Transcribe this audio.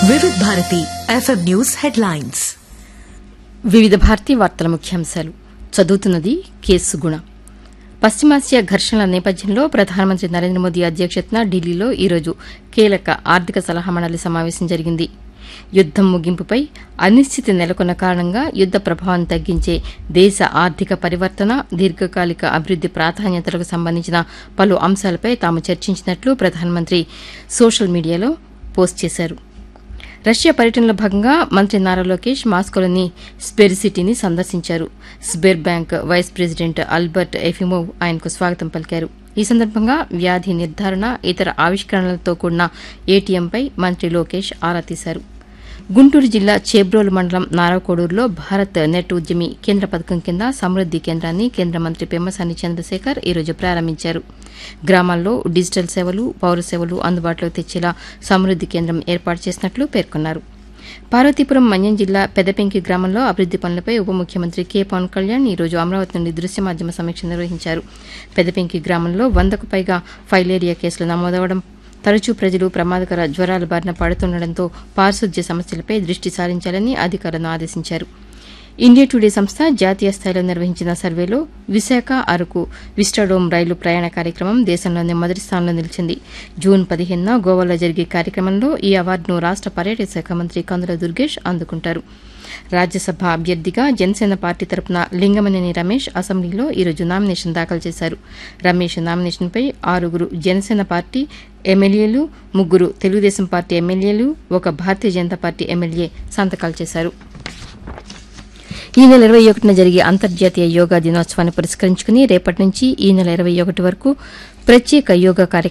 వివిధ Bharati FM news headlines వివిధ భారతీ వార్తల ముఖ్యాంశాలు చదువుతున్నది కేసు గుణ పశ్చిమాసియా ఘర్షణల నేపథ్యంలో ప్రధానమంత్రి నరేంద్ర మోదీ అధ్యక్షతన ఢిల్లీలో ఈరోజు కీలక ఆర్థిక సలహా మండలి సమావేశం జరిగింది యుద్దం ముగింపుపై అనిశ్చితి నెలకొన్న కారణంగా యుద్ద ప్రభావం తగ్గించే దేశ ఆర్థిక పరివర్తన దీర్ఘకాలిక అభివృద్ది ప్రాధాన్యతలకు సంబంధించిన పలు అంశాలపై తాము చర్చించినట్లు ప్రధానమంత్రి సోషల్ మీడియాలో పోస్ట్ చేశారు రష్యా పర్యటనలో భాగంగా మంత్రి నారా లోకేష్ మాస్కోలోని స్పెర్ సిటీని సందర్శించారు Sber bank vice president Albert Efimov ఆయనకు స్వాగతం పలికారు ఈ సందర్భంగా వ్యాధి నిర్ధారణ ఇతర ఆవిష్కరణలతో కూడిన ఏటీఎంపై మంత్రి లోకేష్ ఆరా తీశారు గుంటూరు జిల్లా చేబ్రోలు మండలం నారాకోడూరులో భారత్ నెట్ ఉద్యమి కేంద్ర పథకం కింద సమృద్ది కేంద్రాన్ని కేంద్ర మంత్రి పెమ్మసాని చంద్రశేఖర్ ఈరోజు ప్రారంభించారు గ్రామాల్లో డిజిటల్ సేవలు పౌర సేవలు అందుబాటులోకి తెచ్చేలా సమృద్ది కేంద్రం ఏర్పాటు చేసినట్లు పేర్కొన్నారు పార్వతీపురం మన్యం జిల్లా పెదపెంకి గ్రామంలో అభివృద్ది పనులపై ఉప ముఖ్యమంత్రి కె పవన్ కళ్యాణ్ ఈ రోజు అమరావతి నుండి దృశ్య మాధ్యమ సమీక్ష నిర్వహించారు పెదపెంకి గ్రామంలో వందకు పైగా ఫైలేరియా కేసులు నమోదవడం తరచూ ప్రజలు ప్రమాదకర జ్వరాల బారిన పడుతుండటంతో పారిశుద్ధ్య సమస్యలపై దృష్టి సారించాలని అధికారులను ఆదేశించారు ఇండియా టుడే సంస్థ జాతీయ స్థాయిలో నిర్వహించిన సర్వేలో విశాఖ అరకు విస్టాడోమ్ రైలు ప్రయాణ కార్యక్రమం దేశంలోనే మొదటి స్థానంలో నిలిచింది జూన్ పదిహేనున గోవాలో జరిగే కార్యక్రమంలో ఈ అవార్డును రాష్ట పర్యాటక శాఖ మంత్రి కందుల దుర్గేష్ అందుకుంటారు రాజ్యసభ అభ్యర్థిగా జనసేన పార్టీ తరపున లింగమనేని రమేష్ అసెంబ్లీలో ఈరోజు నామినేషన్ దాఖలు చేశారు రమేష్ నామినేషన్పై ఆరుగురు జనసేన పార్టీ ఎమ్మెల్యేలు ముగ్గురు తెలుగుదేశం పార్టీ ఎమ్మెల్యేలు ఒక భారతీయ జనతా పార్టీ ఎమ్మెల్యే సంతకాలు చేశారు ఈ నెల ఇరవై ఒకటిన జరిగే అంతర్జాతీయ యోగా దినోత్సవాన్ని పురస్కరించుకుని రేపటి నుంచి ఈ నెల ఇరవై ఒకటి వరకు ప్రత్యేక యోగా కార్యక్రమం